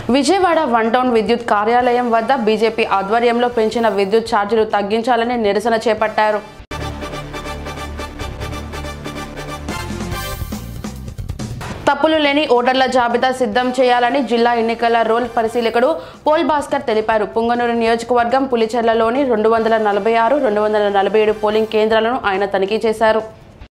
Vijayawada one town విద్యుత్ కార్యాలయం వద్ద బీజేపీ ఆధ్వర్యంలో పెంచిన విద్యుత్ ఛార్జీలు తగ్గించాలని నిరసన చేపట్టారు తప్పులు లేని ఓటర్ల జాబితా సిద్ధం చేయాలని జిల్లా ఎన్నికల రోల్ పరిశీలకుడు పోల్ భాస్కర్ తెలిపారు పుంగనూరు నియోజకవర్గం పులిచెర్లలోని రెండు వందల నలభై ఆరు రెండు వందల నలభై ఏడు పోలింగ్ కేంద్రాలను ఆయన తనిఖీ చేశారు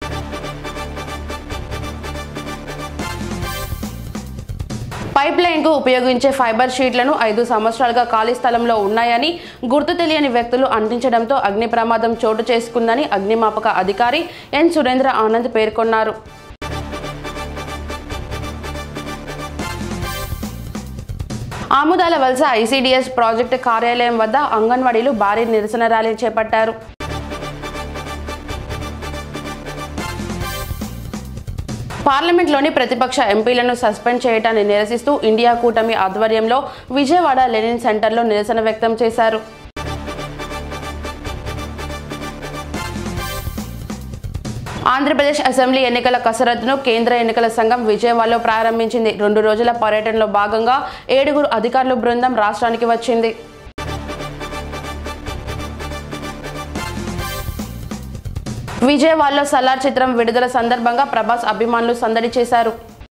పైప్ లైన్ కు ఉపయోగించే ఫైబర్ షీట్లను ఐదు సంవత్సరాలుగా ఖాళీ స్థలంలో ఉన్నాయని గుర్తు తెలియని వ్యక్తులు అంటించడంతో అగ్ని ప్రమాదం చోటు చేసుకుందని అగ్నిమాపక అధికారి ఎన్ సురేంద్ర ఆనంద్ పేర్కొన్నారు ఆముదాల వలస ఐసీడీఎస్ ప్రాజెక్టు కార్యాలయం వద్ద అంగన్వాడీలు భారీ నిరసన ర్యాలీ చేపట్టారు పార్లమెంట్లోని ప్రతిపక్ష ఎంపీలను సస్పెండ్ చేయడాన్ని నిరసిస్తూ ఇండియా కూటమి ఆధ్వర్యంలో విజయవాడ లెనిన్ సెంటర్లో నిరసన వ్యక్తం చేశారు ఆంధ్రప్రదేశ్ అసెంబ్లీ ఎన్నికల కసరత్తును కేంద్ర ఎన్నికల సంఘం విజయవాడలో ప్రారంభించింది రెండు రోజుల పర్యటనలో భాగంగా ఏడుగురు అధికారుల బృందం రాష్ట్రానికి వచ్చింది విజయవాడలో సలార్ చిత్రం విడుదల సందర్భంగా ప్రభాస్ అభిమానులు సందడి చేశారు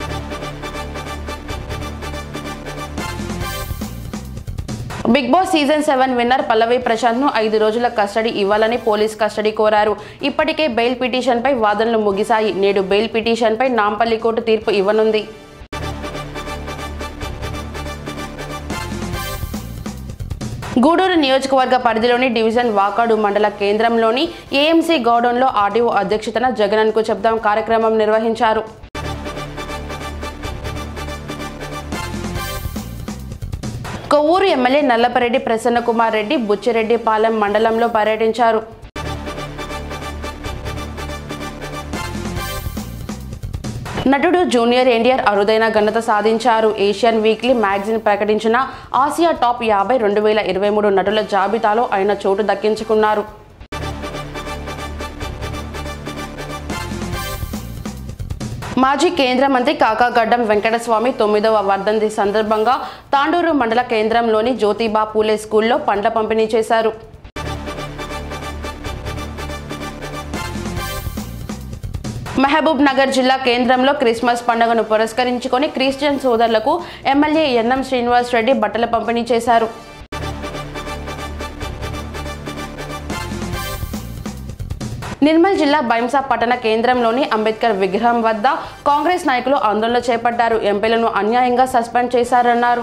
Bigg Boss season seven winner Pallavi Prashanth ను ఐదు రోజుల కస్టడీ ఇవ్వాలని పోలీస్ కస్టడీ కోరారు ఇప్పటికే బెయిల్ పిటిషన్ పై వాదనలు ముగిశాయి నేడు బెయిల్ పిటిషన్ పై నాంపల్లి కోర్టు తీర్పు ఇవ్వనుంది గూడూరు నియోజకవర్గ పరిధిలోని డివిజన్ వాకాడు మండల కేంద్రంలోని ఏఎంసీ గౌడౌన్లో ఆర్డీఓ అధ్యక్షతన జగనన్కు చెప్దాం కార్యక్రమం నిర్వహించారు కొవ్వూరు ఎమ్మెల్యే నల్లపరెడ్డి ప్రసన్నకుమార్ రెడ్డి బుచ్చిరెడ్డిపాలెం మండలంలో పర్యటించారు నటుడు జూనియర్ ఎన్టీఆర్ అరుదైన ఘనత సాధించారు ఏషియన్ వీక్లీ మ్యాగజైన్ ప్రకటించిన ఆసియా టాప్ యాభై రెండు వేల ఇరవై మూడు నటుల జాబితాలో ఆయన చోటు దక్కించుకున్నారు మాజీ కేంద్ర మంత్రి కాకాగడ్డం వెంకటస్వామి తొమ్మిదవ వర్ధంతి సందర్భంగా తాండూరు మండల కేంద్రంలోని జ్యోతిబా పూలే స్కూల్లో పండ్ల పంపిణీ చేశారు మహబూబ్ నగర్ జిల్లా కేంద్రంలో క్రిస్మస్ పండుగను పురస్కరించుకొని క్రిస్టియన్ సోదరులకు ఎమ్మెల్యే ఎన్ఎం శ్రీనివాస్ రెడ్డి బట్టల పంపిణీ చేశారు నిర్మల్ జిల్లా బైంసా పట్టణ కేంద్రంలోని అంబేద్కర్ విగ్రహం వద్ద కాంగ్రెస్ నాయకులు ఆందోళన చేపట్టారు ఎంపీలను అన్యాయంగా సస్పెండ్ చేశారన్నారు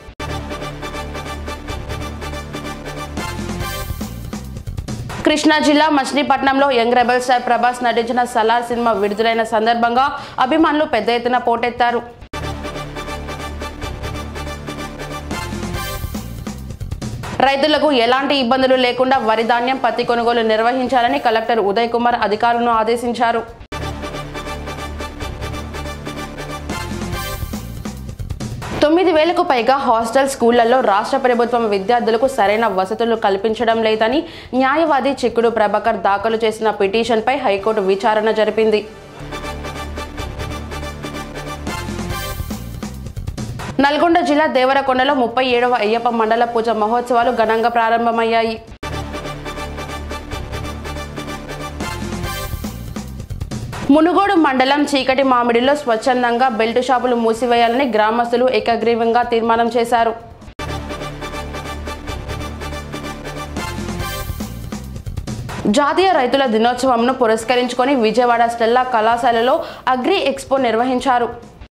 కృష్ణా జిల్లా మచిలీపట్నంలో యంగ్ రెబల్ స్టార్ ప్రభాస్ నటించిన సలార్ సినిమా విడుదలైన సందర్భంగా అభిమానులు పెద్ద ఎత్తున పోటెత్తారు రైతులకు ఎలాంటి ఇబ్బందులు లేకుండా వరి ధాన్యం పత్తి కొనుగోలు నిర్వహించాలని కలెక్టర్ ఉదయ్ కుమార్ అధికారులను ఆదేశించారు తొమ్మిది వేలకు పైగా హాస్టల్ స్కూళ్లలో రాష్ట్ర ప్రభుత్వం విద్యార్థులకు సరైన వసతులు కల్పించడం లేదని న్యాయవాది చిక్కుడు ప్రభాకర్ దాఖలు చేసిన పిటిషన్పై హైకోర్టు విచారణ జరిపింది నల్గొండ జిల్లా దేవరకొండలో ముప్పై ఏడవ అయ్యప్ప మండల పూజ మహోత్సవాలు ఘనంగా ప్రారంభమయ్యాయి మునుగోడు మండలం చీకటి మామిడిలో స్వచ్ఛందంగా బెల్ట్ షాపులు మూసివేయాలని గ్రామస్తులు ఏకగ్రీవంగా తీర్మానం చేశారు జాతీయ రైతుల దినోత్సవంను పురస్కరించుకొని విజయవాడ స్టెల్లా కళాశాలలో అగ్రి ఎక్స్పో నిర్వహించారు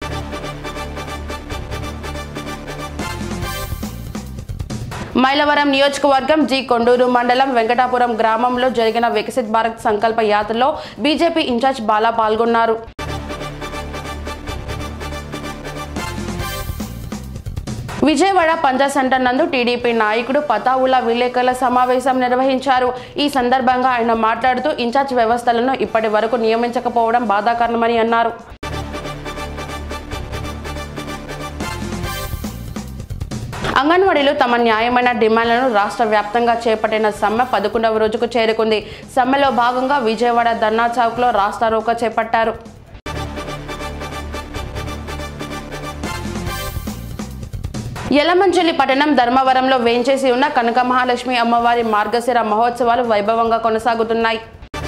మైలవరం నియోజకవర్గం జి కొండూరు మండలం వెంకటాపురం గ్రామంలో జరిగిన వికసిత్ భారత్ సంకల్ప యాత్రలో బీజేపీ ఇన్ఛార్జ్ బాలా పాల్గొన్నారు విజయవాడ పంజా సెంటర్ నందు టీడీపీ నాయకుడు పతావుల్లా విలేకరుల సమావేశం నిర్వహించారు ఈ సందర్భంగా ఆయన మాట్లాడుతూ ఇన్ఛార్జ్ వ్యవస్థలను ఇప్పటి వరకు నియమించకపోవడం బాధాకరణమని అన్నారు అంగన్వాడీలు తమ న్యాయమైన డిమాండ్లను రాష్ట్ర వ్యాప్తంగా చేపట్టిన సమ్మె పదకొండవ రోజుకు చేరుకుంది సమ్మెలో భాగంగా విజయవాడ ధర్నా చౌక్లో రాస్తారోక చేపట్టారు యలమంచిలి పట్టణం ధర్మవరంలో వేంచేసి ఉన్న కనక మహాలక్ష్మి అమ్మవారి మార్గశిర మహోత్సవాలు వైభవంగా కొనసాగుతున్నాయి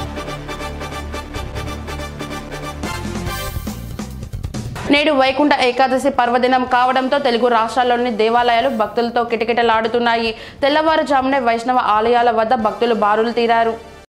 నేడు వైకుంఠ ఏకాదశి పర్వదినం కావడంతో తెలుగు రాష్ట్రాల్లోని దేవాలయాలు భక్తులతో కిటకిటలాడుతున్నాయి తెల్లవారుజామునే వైష్ణవ ఆలయాల వద్ద భక్తులు బారులు తీరారు